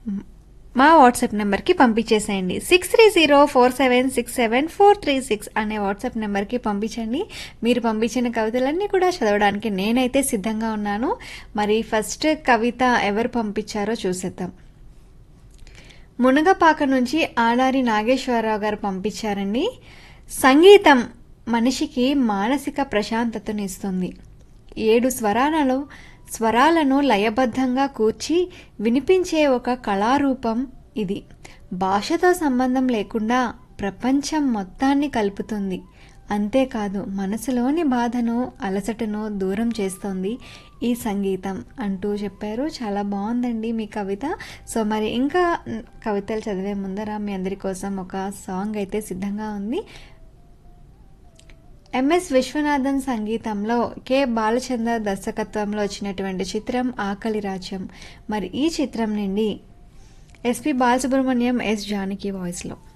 మా వాట్సాప్ నెంబర్కి పంపించేసేయండి six three zero four seven six seven four three six అనే వాట్సాప్ నెంబర్కి పంపించండి మీరు పంపించిన కవితలన్నీ కూడా చదవడానికి నేనైతే సిద్ధంగా ఉన్నాను మరి ఫస్ట్ కవిత ఎవరు పంపించారో చూసేద్దాం మునగపాక నుంచి ఆడారి నాగేశ్వరరావు గారు పంపించారండి సంగీతం మనిషికి మానసిక ప్రశాంతతను ఇస్తుంది ఏడు స్వరాలలో స్వరాలను లయబద్ధంగా కూర్చి వినిపించే ఒక కళారూపం ఇది భాషతో సంబంధం లేకుండా ప్రపంచం మొత్తాన్ని కలుపుతుంది అంతేకాదు మనసులోని బాధను అలసటను దూరం చేస్తుంది ఈ సంగీతం అంటూ చెప్పారు చాలా బాగుందండి మీ కవిత సో మరి ఇంకా కవితలు చదివే ముందర మీ అందరి కోసం ఒక సాంగ్ అయితే సిద్ధంగా ఉంది ఎంఎస్ విశ్వనాథన్ సంగీతంలో కె బాలచంద్ర దర్శకత్వంలో వచ్చినటువంటి చిత్రం ఆకలి రాజ్యం మరి ఈ చిత్రం నుండి ఎస్పి బాలసుబ్రహ్మణ్యం ఎస్ జానకి వాయిస్లో